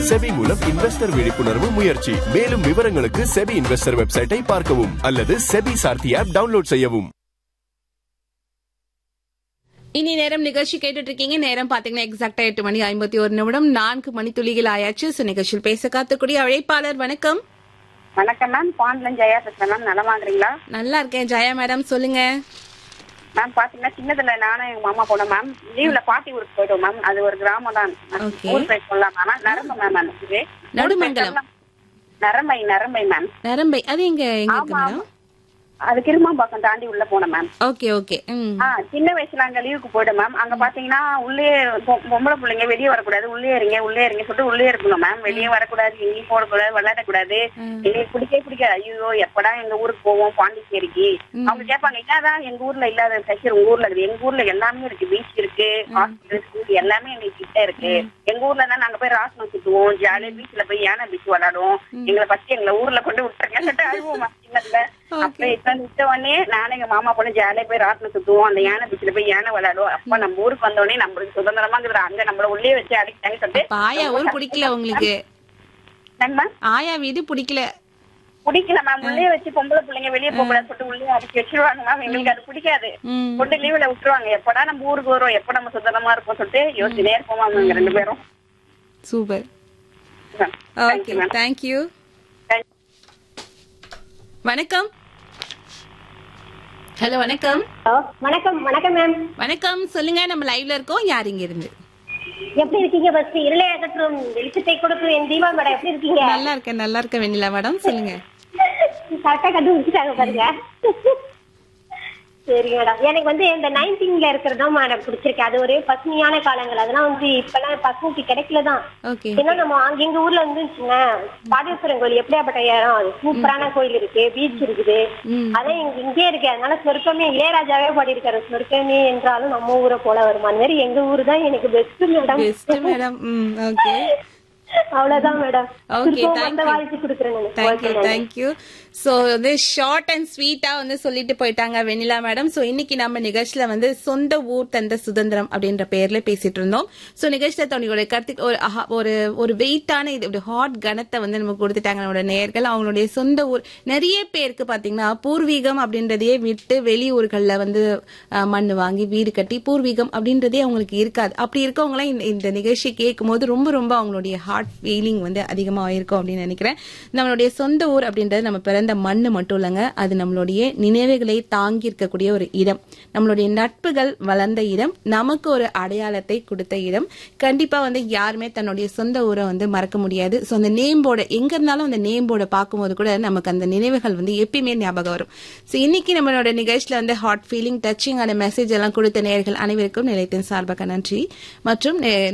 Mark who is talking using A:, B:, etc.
A: SEBI மூலம் investor விழிப்புணர்வு முயற்சி மேலும் விவரங்களுக்கு செபி இன்வெஸ்டர் வெப்சைட்டை பார்க்கவும் அல்லது செபி சார்த்தி ஆப் டவுன்லோட் செய்யவும்
B: இனி நேரம் நிகழ்ச்சி கேட்டுட்டு இருக்கீங்க நேரம் பாத்தீங்கன்னா எக்ஸாக்டா எட்டு மணி ஐம்பத்தி ஒரு நிமிடம் நான்கு மணி துளிகள் ஆயாச்சு சோ நிகழ்ச்சியில் பேச காத்துக்கூடிய அழைப்பாளர் வணக்கம்
C: வணக்கம் மேம் பாண்ட்ல ஜெயா பேசுறேன் மேம் நல்லா வாங்குறீங்களா
B: நல்லா இருக்கேன் ஜெயா மேடம் சொல்லுங்க
C: மேம் பாத்தீங்கன்னா சின்னதுல நானும் எங்க மாமா போனோம் மேம் லீவ்ல பாட்டி ஊருக்கு போயிட்டோம் மேம் அது ஒரு கிராமம் தான்
B: Okay.
C: ஊர் பேர் சொல்லலாம் மேம் நரம்பு மேம் அந்த இது
B: நடுமங்கலம்.
C: நரம்பை நரம்பை மேம்
B: நரம்பை அது எங்க எங்க இருக்கு
C: ஆமா,
B: மேடம்
C: அது கிருமாம்பாக்கம் தாண்டி உள்ள போனோம் மேம்
B: ஓகே ஓகே ம்
C: ஆ சின்ன வயசுல அங்க லீவுக்கு போயிட்டோம் மேம் அங்க பாத்தீங்கன்னா உள்ளே பொ- பொம்பளை பிள்ளைங்க வெளியே வரக்கூடாது உள்ளே இருங்க உள்ளே இருங்க சொல்லிட்டு உள்ளே இருக்கணும் மேம் வெளியே வரக்கூடாது எங்கேயும் போடக்கூடாது விளையாடக்கூடாது எங்களுக்கு பிடிக்கவே பிடிக்காது ஐயோ எப்படா எங்க ஊருக்கு போவோம் பாண்டிச்சேரிக்கு அவங்க கேட்பாங்க என்னதான் எங்க ஊர்ல இல்லாத ஃபெஷர் உங்க ஊர்ல இருக்குது எங்க ஊர்ல எல்லாமே இருக்கு பீச் இருக்கு ஹாஸ்பிட்டல் ஸ்கூல் எல்லாமே எங்களுக்கு கிட்ட இருக்கு எங்க ஊர்ல தான் நாங்க போய் ராசனம் சுத்துவோம் ஜாலியா பீச்ல போய் யானை பீச் விளையாடுவோம் எங்களை ஃபர்ஸ்ட் எங்களை ஊர்ல கொண்டு விட்டுருங்க அழுவோம் மேம் சின்னதுல அப்ப இப்ப விட்ட உடனே நானும் எங்க மாமா பொண்ணு ஜாலியா போய் ராட்டினம் சுத்துவோம் அந்த யானை பீச்ல போய் யானை விளையாடுவோம் அப்ப நம்ம ஊருக்கு வந்த உடனே நம்மளுக்கு சுதந்திரமா இருக்குது அங்க நம்மள உள்ளே வச்சு அடிக்கிட்டாங்க சொல்லிட்டு
B: அப்ப ஆயா ஊர் பிடிக்கல உங்களுக்கு
C: என்னங்க மேம்
B: ஆயா வீடு பிடிக்கல
C: பிடிக்கல மேம் உள்ளே வச்சு பொம்பளை பிள்ளைங்க வெளியே போக கூடாது சொல்லிட்டு உள்ளே அடிச்சு வச்சிருவாங்க மேம் எங்களுக்கு அது பிடிக்காது
B: ம்
C: கொண்டு லீவ்ல விட்டுருவாங்க எப்படா நம்ம ஊருக்கு வரும் எப்ப நம்ம சுதந்திரமா இருப்போம் சொல்லிட்டு யோசிச்சுட்டே இருப்போம் மேம் எங்க ரெண்டு பேரும்
B: super
C: Thank
B: okay
C: you, ma'am.
B: Thank you
C: Thank-
B: வணக்கம் ஹலோ வணக்கம்
D: ஹலோ வணக்கம் வணக்கம் மேம்
B: வணக்கம் சொல்லுங்க நம்ம லைவ்ல இருக்கோம் யார் இங்க இருந்து
D: எப்படி இருக்கீங்க ஃபர்ஸ்ட் இருளை அகற்றும் வெளிச்சத்தை கொடுக்கும் என் தீபா மேடம் எப்படி இருக்கீங்க
B: நல்லா இருக்கேன் நல்லா இருக்கேன் வெண்ணிலா மேடம் சொல்லுங்க
D: கரெக்டா கண்டுபிடிச்சிட்டாங்க பாருங்க சரி மேடம் எனக்கு வந்து இந்த நைன்டீன்ல இருக்கிறது தான் மேடம் பிடிச்சிருக்கு அது ஒரு பசுமையான காலங்கள் அதெல்லாம் வந்து இப்பெல்லாம் பசுமைக்கு கிடைக்கல தான்
B: ஓகே
D: ஏன்னா நம்ம அங்க எங்க ஊர்ல வந்து வச்சுக்கோங்களேன், பாடேஸ்வரன் கோயில் எப்படியாப்பட்ட இடம் அது சூப்பரான கோயில் இருக்கு பீச் இருக்குது
B: ம்.
D: அதான் இங்க இங்கே இருக்கு அதனால சொர்க்கமே இளையராஜாவே பாடியிருக்காரு சொர்க்கமே என்றாலும் நம்ம ஊரை போல வருமா அந்த மாதிரி எங்க ஊர் தான் எனக்கு பெஸ்ட் மேடம்
B: பெஸ்ட் மேடம் ம் ஓகே
D: அவ்வளவுதான் மேடம்
B: Okay,
D: திருப்பவும்
B: thank
D: வந்த
B: you.
D: வாழ்த்து கொடுக்குறேன் நானு.
B: Thank you
D: Okay, madam.
B: Thank you so வந்து ஷார்ட் அண்ட் ஸ்வீட்டா வந்து சொல்லிட்டு போயிட்டாங்க வெண்ணிலா மேடம் ஸோ இன்னைக்கு நம்ம நிகழ்ச்சியில வந்து சொந்த ஊர் தந்த சுதந்திரம் அப்படின்ற பேர்ல பேசிட்டு இருந்தோம் ஸோ நிகழ்ச்சியில தன்னுடைய கருத்து ஒரு அஹா- ஒரு ஒரு வெயிட்டான இது ஒரு ஹாட் கணத்தை வந்து நம்ம கொடுத்துட்டாங்க நம்மளோட நேயர்கள் அவங்களுடைய சொந்த ஊர் நிறைய பேருக்கு பாத்தீங்கன்னா பூர்வீகம் அப்படின்றதையே விட்டு வெளியூர்கள்ல வந்து அஹ், மண் வாங்கி வீடு கட்டி பூர்வீகம் அப்படின்றதே அவங்களுக்கு இருக்காது அப்படி இருக்கவங்களாம் இந்த இந்த நிகழ்ச்சி கேட்கும் போது ரொம்ப ரொம்ப அவங்களுடைய ஹார்ட் ஃபீலிங் வந்து அதிகமாக இருக்கும் அப்படின்னு நினைக்கிறேன் நம்மளுடைய சொந்த ஊர் அப்படின்றது நம்ம பிறந்த மண்ணு மட்டும் இல்லைங்க அது நம்மளுடைய நினைவுகளை தாங்கி இருக்கக்கூடிய ஒரு இடம் நம்மளுடைய நட்புகள் வளர்ந்த இடம் நமக்கு ஒரு அடையாளத்தை கொடுத்த இடம் கண்டிப்பா வந்து யாருமே தன்னுடைய சொந்த ஊரை வந்து மறக்க முடியாது ஸோ அந்த நேம் போர்டு எங்க இருந்தாலும் அந்த நேம் போர்டை பார்க்கும்போது கூட நமக்கு அந்த நினைவுகள் வந்து எப்பயுமே ஞாபகம் வரும் ஸோ இன்னைக்கு நம்மளோட நிகழ்ச்சியில வந்து ஹாட் ஃபீலிங் டச்சிங் ஆன மெசேஜ் எல்லாம் கொடுத்த நேயர்கள் அனைவருக்கும் நிலையத்தின் சார்பாக நன்றி மற்றும் நே-